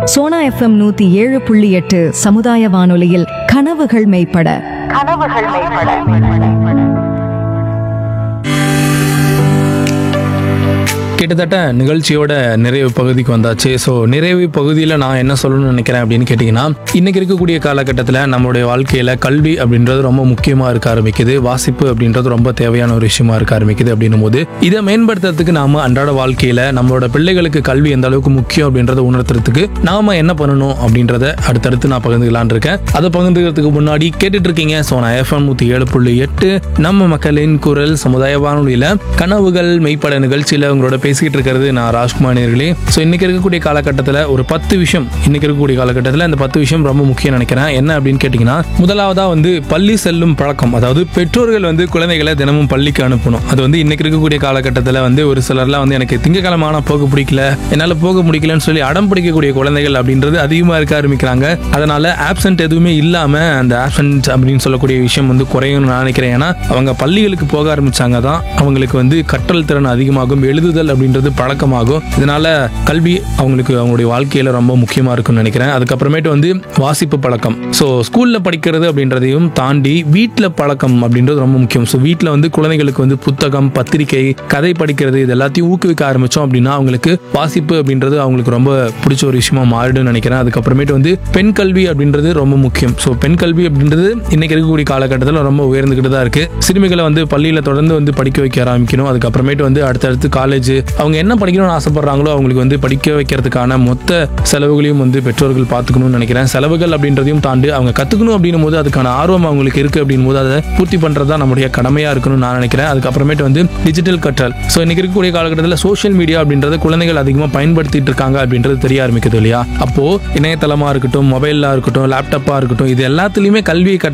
Sona FM நூத்தி ஏழு புள்ளி எட்டு சமுதாய வானொலியில் கனவுகள் மெய்ப்பட கனவுகள் மேம்பட கிட்டத்தட்ட நிகழ்ச்சியோட நிறைவு பகுதிக்கு வந்தாச்சு ஸோ நிறைவு பகுதியில் நான் என்ன சொல்லணும்னு நினைக்கிறேன் அப்படின்னு கேட்டிங்கன்னா இன்னைக்கு இருக்கக்கூடிய காலகட்டத்தில் நம்மளுடைய வாழ்க்கையில் கல்வி அப்படின்றது ரொம்ப முக்கியமாக இருக்க ஆரம்பிக்குது வாசிப்பு அப்படின்றது ரொம்ப தேவையான ஒரு விஷயமா இருக்க ஆரம்பிக்குது அப்படின்னும் போது இதை மேம்படுத்துறதுக்கு நாம அன்றாட வாழ்க்கையில் நம்மளோட பிள்ளைகளுக்கு கல்வி எந்த அளவுக்கு முக்கியம் அப்படின்றத உணர்த்துறதுக்கு நாம என்ன பண்ணணும் அப்படின்றத அடுத்தடுத்து நான் பகிர்ந்துக்கலான் இருக்கேன் அதை பகிர்ந்துக்கிறதுக்கு முன்னாடி கேட்டுட்டு இருக்கீங்க ஸோ நான் எஃப்எம் நூற்றி ஏழு புள்ளி எட்டு நம்ம மக்களின் குரல் சமுதாய வானொலியில் கனவுகள் மெய்ப்பட நிகழ்ச்சியில் உங்களோட பேசிக்கிட்டு இருக்கிறது நான் ராஜ்குமார் நேர்களே ஸோ இன்னைக்கு இருக்கக்கூடிய காலகட்டத்தில் ஒரு பத்து விஷயம் இன்னைக்கு இருக்கக்கூடிய காலகட்டத்தில் இந்த பத்து விஷயம் ரொம்ப முக்கியம் நினைக்கிறேன் என்ன அப்படின்னு கேட்டிங்கன்னா முதலாவதா வந்து பள்ளி செல்லும் பழக்கம் அதாவது பெற்றோர்கள் வந்து குழந்தைகளை தினமும் பள்ளிக்கு அனுப்பணும் அது வந்து இன்னைக்கு இருக்கக்கூடிய காலகட்டத்தில் வந்து ஒரு சிலர்லாம் வந்து எனக்கு திங்கக்கிழமை ஆனால் போக பிடிக்கல என்னால் போக முடிக்கலன்னு சொல்லி அடம் பிடிக்கக்கூடிய குழந்தைகள் அப்படின்றது அதிகமாக இருக்க ஆரம்பிக்கிறாங்க அதனால ஆப்சென்ட் எதுவுமே இல்லாமல் அந்த ஆப்சென்ட் அப்படின்னு சொல்லக்கூடிய விஷயம் வந்து குறையும்னு நான் நினைக்கிறேன் ஏன்னா அவங்க பள்ளிகளுக்கு போக ஆரம்பிச்சாங்க தான் அவங்களுக்கு வந்து கற்றல் திறன் அதிகமாகும் எழுதுதல் அப்படின்றது பழக்கமாகும் இதனால கல்வி அவங்களுக்கு அவங்களுடைய வாழ்க்கையில ரொம்ப முக்கியமா இருக்கும்னு நினைக்கிறேன் அதுக்கப்புறமேட்டு வந்து வாசிப்பு பழக்கம் ஸோ ஸ்கூல்ல படிக்கிறது அப்படின்றதையும் தாண்டி வீட்டில் பழக்கம் அப்படின்றது ரொம்ப முக்கியம் ஸோ வீட்டில் வந்து குழந்தைகளுக்கு வந்து புத்தகம் பத்திரிகை கதை படிக்கிறது இது எல்லாத்தையும் ஊக்குவிக்க ஆரம்பிச்சோம் அப்படின்னா அவங்களுக்கு வாசிப்பு அப்படின்றது அவங்களுக்கு ரொம்ப பிடிச்ச ஒரு விஷயமா மாறிடும்னு நினைக்கிறேன் அதுக்கப்புறமேட்டு வந்து பெண் கல்வி அப்படின்றது ரொம்ப முக்கியம் ஸோ பெண் கல்வி அப்படின்றது இன்னைக்கு இருக்கக்கூடிய காலகட்டத்தில் ரொம்ப உயர்ந்துகிட்டு தான் இருக்கு சிறுமிகளை வந்து பள்ளியில தொடர்ந்து வந்து படிக்க வைக்க ஆரம்பிக்கணும் அதுக்கப்புறமேட்டு வந்து அடுத்தடுத்து காலேஜ் அவங்க என்ன படிக்கணும்னு ஆசைப்படுறாங்களோ அவங்களுக்கு வந்து படிக்க வைக்கிறதுக்கான மொத்த செலவுகளையும் வந்து பெற்றோர்கள் பார்த்துக்கணும்னு நினைக்கிறேன் செலவுகள் அப்படின்றதையும் தாண்டி அவங்க கத்துக்கணும் அப்படின்னும் போது அதுக்கான ஆர்வம் அவங்களுக்கு இருக்கு அப்படின்னும் போது அதை பூர்த்தி பண்றது தான் நம்முடைய கடமையா இருக்கணும்னு நான் நினைக்கிறேன் அதுக்கப்புறமேட்டு வந்து டிஜிட்டல் கற்றல் ஸோ இன்னைக்கு இருக்கக்கூடிய காலகட்டத்தில் சோஷியல் மீடியா அப்படின்றது குழந்தைகள் அதிகமாக பயன்படுத்திட்டு இருக்காங்க அப்படின்றது தெரிய ஆரம்பிக்குது இல்லையா அப்போ இணையதளமா இருக்கட்டும் மொபைலா இருக்கட்டும் லேப்டாப்பா இருக்கட்டும் இது எல்லாத்துலயுமே கல்வியை கற்று